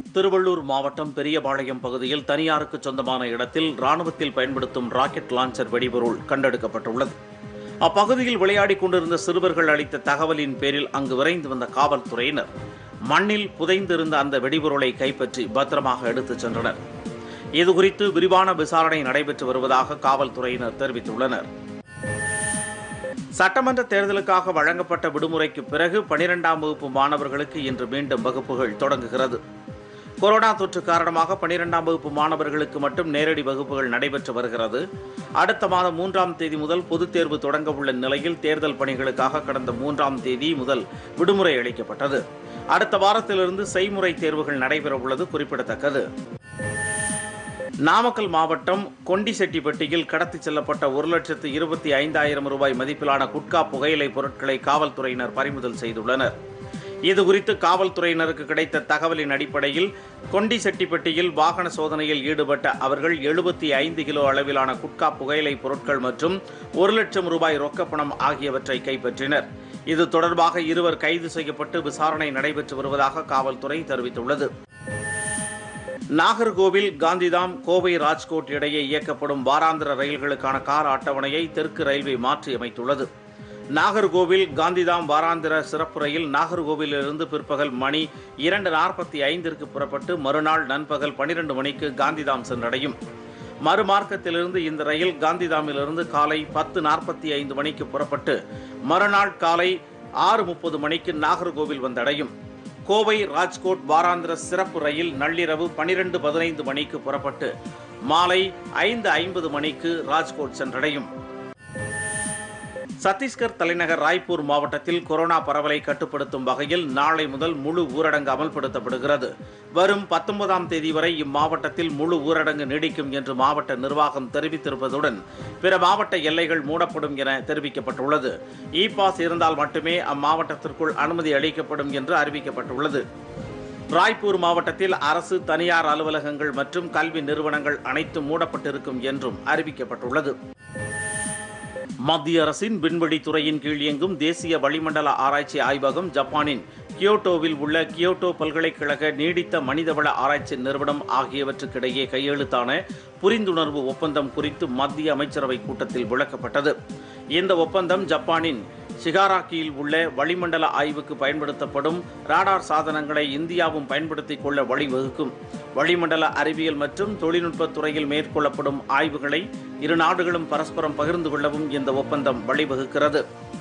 திருவள்ளூர் மாவட்டம் பெரியபாளையம் பகுதியில் தனியாருக்கு சொந்தமான இடத்தில் ராணுவத்தில் பயன்படுத்தும் ராக்கெட் லான்ச்சர் வெடிபொருள் கண்டெடுக்கப்பட்டுள்ளது அப்பகுதியில் விளையாடிக் கொண்டிருந்த சிறுவர்கள் அளித்த தகவலின் பேரில் அங்கு விரைந்து வந்த காவல்துறையினர் மண்ணில் புதைந்திருந்த அந்த வெடிபொருளை கைப்பற்றி பத்திரமாக எடுத்துச் சென்றனர் இதுகுறித்து விரிவான விசாரணை நடைபெற்று வருவதாக காவல்துறையினர் தெரிவித்துள்ளனர் சட்டமன்ற தேர்தலுக்காக வழங்கப்பட்ட விடுமுறைக்கு பிறகு பனிரெண்டாம் வகுப்பு மாணவர்களுக்கு இன்று மீண்டும் வகுப்புகள் தொடங்குகிறது கொரோனா தொற்று காரணமாக பனிரெண்டாம் வகுப்பு மாணவர்களுக்கு மட்டும் நேரடி வகுப்புகள் நடைபெற்று வருகிறது அடுத்த மாதம் மூன்றாம் தேதி முதல் பொதுத் தேர்வு தொடங்க உள்ள நிலையில் தேர்தல் பணிகளுக்காக கடந்த மூன்றாம் தேதி முதல் விடுமுறை அளிக்கப்பட்டது அடுத்த வாரத்திலிருந்து செய்முறை தேர்வுகள் நடைபெற உள்ளது குறிப்பிடத்தக்கது நாமக்கல் மாவட்டம் கொண்டிசெட்டிப்பட்டியில் கடத்திச் செல்லப்பட்ட ஒரு லட்சத்து இருபத்தி ஐந்தாயிரம் ரூபாய் மதிப்பிலான குட்கா புகையிலை பொருட்களை காவல்துறையினர் பறிமுதல் செய்துள்ளனர் இதுகுறித்து காவல்துறையினருக்கு கிடைத்த தகவலின் அடிப்படையில் கொண்டிசெட்டிப்பட்டியில் வாகன சோதனையில் ஈடுபட்ட அவர்கள் எழுபத்தி ஐந்து கிலோ அளவிலான குட்கா புகையிலை பொருட்கள் மற்றும் ஒரு லட்சம் ரூபாய் ரொக்கப்பணம் ஆகியவற்றை கைப்பற்றினர் இது தொடர்பாக இருவர் கைது செய்யப்பட்டு விசாரணை நடைபெற்று வருவதாக காவல்துறை தெரிவித்துள்ளது நாகர்கோவில் காந்திதாம் கோவை ராஜ்கோட் இடையே இயக்கப்படும் வாராந்திர ரயில்களுக்கான கால அட்டவணையை தெற்கு ரயில்வே மாற்றி அமைத்துள்ளது நாகர்கோவில் காந்திதாம் வாராந்திர சிறப்பு ரயில் நாகர்கோவிலிருந்து பிற்பகல் மணி இரண்டு நாற்பத்தி ஐந்திற்கு புறப்பட்டு மறுநாள் நண்பகல் பனிரெண்டு மணிக்கு காந்திதாம் சென்றடையும் மறுமார்க்கத்திலிருந்து இந்த ரயில் காந்திதாமிலிருந்து காலை பத்து நாற்பத்தி ஐந்து மணிக்கு புறப்பட்டு மறுநாள் காலை ஆறு முப்பது மணிக்கு நாகர்கோவில் வந்தடையும் கோவை ராஜ்கோட் வாராந்திர சிறப்பு ரயில் நள்ளிரவு பனிரெண்டு பதினைந்து மணிக்கு புறப்பட்டு மாலை ஐந்து ஐம்பது மணிக்கு ராஜ்கோட் சென்றடையும் சத்தீஸ்கர் தலைநகர் ராய்ப்பூர் மாவட்டத்தில் கொரோனா பரவலை கட்டுப்படுத்தும் வகையில் நாளை முதல் முழு ஊரடங்கு அமல்படுத்தப்படுகிறது வரும் பத்தொன்பதாம் தேதி வரை இம்மாவட்டத்தில் முழு ஊரடங்கு நீடிக்கும் என்று மாவட்ட நிர்வாகம் தெரிவித்திருப்பதுடன் பிற மாவட்ட எல்லைகள் மூடப்படும் என தெரிவிக்கப்பட்டுள்ளது இ பாஸ் இருந்தால் மட்டுமே அம்மாவட்டத்திற்குள் அனுமதி அளிக்கப்படும் என்று அறிவிக்கப்பட்டுள்ளது ராய்ப்பூர் மாவட்டத்தில் அரசு தனியார் அலுவலகங்கள் மற்றும் கல்வி நிறுவனங்கள் அனைத்தும் மூடப்பட்டிருக்கும் என்றும் அறிவிக்கப்பட்டுள்ளது மத்திய அரசின் விண்வெளி துறையின் கீழ் இயங்கும் தேசிய வளிமண்டல ஆராய்ச்சி ஆய்வகம் ஜப்பானின் கியோட்டோவில் உள்ள கியோட்டோ பல்கலைக்கழக நீடித்த மனிதவள ஆராய்ச்சி நிறுவனம் ஆகியவற்றுக்கிடையே கையெழுத்தான புரிந்துணர்வு ஒப்பந்தம் குறித்து மத்திய அமைச்சரவை கூட்டத்தில் விளக்கப்பட்டது இந்த ஒப்பந்தம் ஜப்பானின் சிகாராக்கியில் உள்ள வளிமண்டல ஆய்வுக்கு பயன்படுத்தப்படும் ராடார் சாதனங்களை இந்தியாவும் பயன்படுத்திக் கொள்ள வழிவகுக்கும் வளிமண்டல அறிவியல் மற்றும் தொழில்நுட்பத் துறையில் மேற்கொள்ளப்படும் ஆய்வுகளை இரு நாடுகளும் பரஸ்பரம் பகிர்ந்து கொள்ளவும் இந்த ஒப்பந்தம் வழிவகுக்கிறது